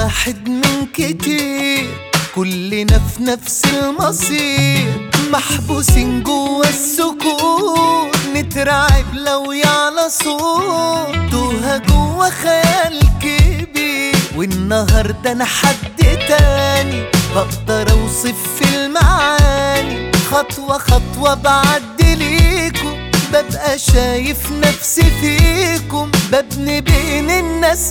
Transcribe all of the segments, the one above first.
واحد من كتير كلنا في نفس المصير محبوسين جوا السكون نترعب لو يعلى صوت توها جوا خيال كبير والنهارده انا حد تاني بقدر اوصف في المعاني خطوة خطوة بعدي ليكم ببقى شايف نفسي فيكم ببني بين الناس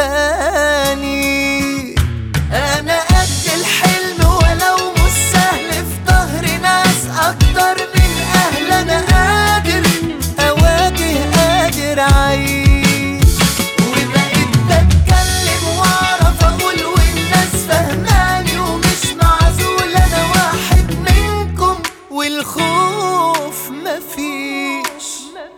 مكاني انا قد الحلم ولو مش سهل في ظهر ناس اكتر من اهل انا قادر اواجه قادر اعيش وبقيت بتكلم واعرف اقول والناس فهماني ومش معزول انا واحد منكم والخوف مفيش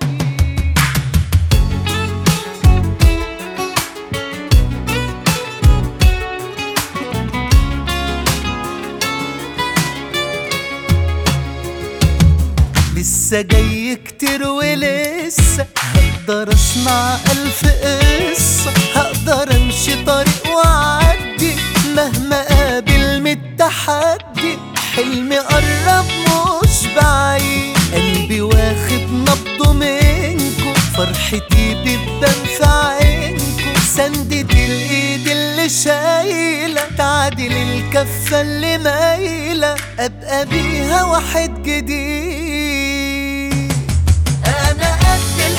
لسه جاي كتير ولسه هقدر اسمع الف قصة هقدر امشي طريق واعدي مهما قابل من التحدي حلمي قرب مش بعيد قلبي واخد نبضه منكم فرحتي بتبان في عينكم سندة الايد اللي شايلة تعدل الكفة اللي مايلة ابقى بيها واحد جديد انا قد